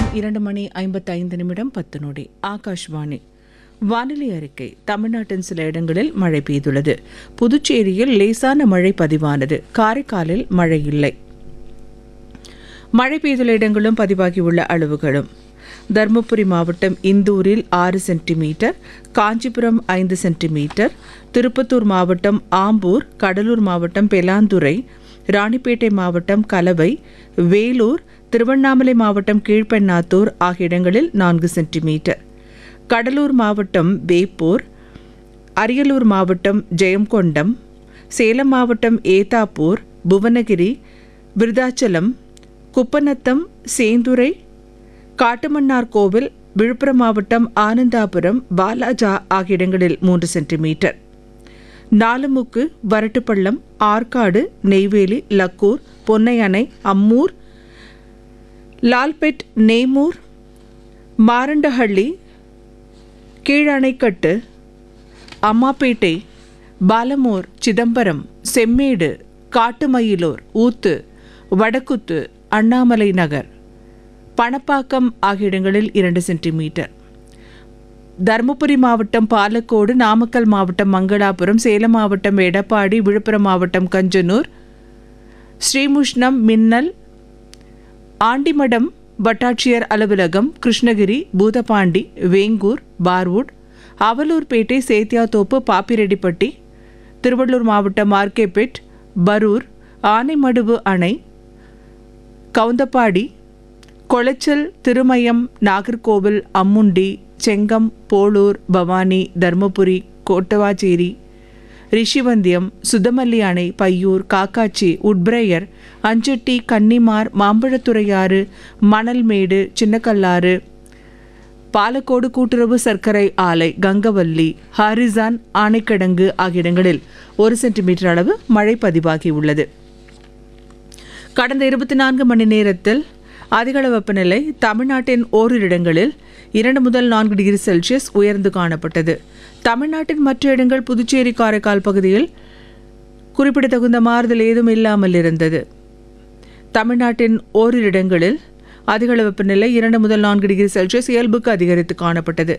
இரண்டு மணி ஐம்பத்தைந்து நிமிடம் பத்து நொடி ஆகாஷ்வாணி வானிலை அறிக்கை தமிழ்நாட்டின் சில இடங்களில் மழை பெய்துள்ளது புதுச்சேரியில் லேசான மழை பதிவானது காரைக்காலில் மழை இல்லை மழை பெய்துள்ள இடங்களும் பதிவாகியுள்ள அளவுகளும் தருமபுரி மாவட்டம் இந்தூரில் ஆறு சென்டிமீட்டர் காஞ்சிபுரம் ஐந்து சென்டிமீட்டர் திருப்பத்தூர் மாவட்டம் ஆம்பூர் கடலூர் மாவட்டம் பெலாந்துறை ராணிப்பேட்டை மாவட்டம் கலவை வேலூர் திருவண்ணாமலை மாவட்டம் கீழ்பெண்ணாத்தூர் ஆகிய இடங்களில் நான்கு சென்டிமீட்டர் கடலூர் மாவட்டம் வேப்பூர் அரியலூர் மாவட்டம் ஜெயங்கொண்டம் சேலம் மாவட்டம் ஏதாப்பூர் புவனகிரி விருதாச்சலம் குப்பநத்தம் சேந்துரை காட்டுமன்னார் கோவில் விழுப்புரம் மாவட்டம் ஆனந்தாபுரம் பாலாஜா ஆகிய இடங்களில் மூன்று சென்டிமீட்டர் நாலுமுக்கு வரட்டுப்பள்ளம் ஆற்காடு நெய்வேலி லக்கூர் பொன்னையணை அம்மூர் லால்பெட் நெய்மூர் மாரண்டஹள்ளி கீழணைக்கட்டு அம்மாப்பேட்டை பாலமூர் சிதம்பரம் செம்மேடு காட்டுமயிலூர் ஊத்து வடக்குத்து அண்ணாமலை நகர் பணப்பாக்கம் ஆகிய இடங்களில் இரண்டு சென்டிமீட்டர் தருமபுரி மாவட்டம் பாலக்கோடு நாமக்கல் மாவட்டம் மங்களாபுரம் சேலம் மாவட்டம் எடப்பாடி விழுப்புரம் மாவட்டம் கஞ்சனூர் ஸ்ரீமுஷ்ணம் மின்னல் ஆண்டிமடம் வட்டாட்சியர் அலுவலகம் கிருஷ்ணகிரி பூதபாண்டி வேங்கூர் பார்வுட் அவலூர்பேட்டை சேத்தியாத்தோப்பு பாப்பிரெட்டிப்பட்டி திருவள்ளூர் மாவட்டம் ஆர்கேபேட் பரூர் ஆனைமடுவு அணை கவுந்தப்பாடி கொளச்சல் திருமயம் நாகர்கோவில் அம்முண்டி செங்கம் போளூர் பவானி தர்மபுரி கோட்டவாச்சேரி ரிஷிவந்தியம் சுதமல்லி அணை பையூர் காக்காச்சி உட்பிரையர் அஞ்சட்டி கன்னிமார் மாம்பழத்துறையாறு மணல்மேடு சின்னக்கல்லாறு பாலக்கோடு கூட்டுறவு சர்க்கரை ஆலை கங்கவல்லி ஹாரிசான் ஆனைக்கிடங்கு ஆகிய இடங்களில் ஒரு சென்டிமீட்டர் அளவு மழை பதிவாகியுள்ளது கடந்த இருபத்தி நான்கு மணி நேரத்தில் அதிகள வெப்பநிலை தமிழ்நாட்டின் ஓரிரு இடங்களில் இரண்டு முதல் நான்கு டிகிரி செல்சியஸ் உயர்ந்து காணப்பட்டது தமிழ்நாட்டின் மற்ற இடங்கள் புதுச்சேரி காரைக்கால் பகுதியில் குறிப்பிடத்தகுந்த மாறுதல் ஏதும் இல்லாமல் இருந்தது தமிழ்நாட்டின் ஓரிரு இடங்களில் அதிகள வெப்பநிலை இரண்டு முதல் நான்கு டிகிரி செல்சியஸ் இயல்புக்கு அதிகரித்து காணப்பட்டது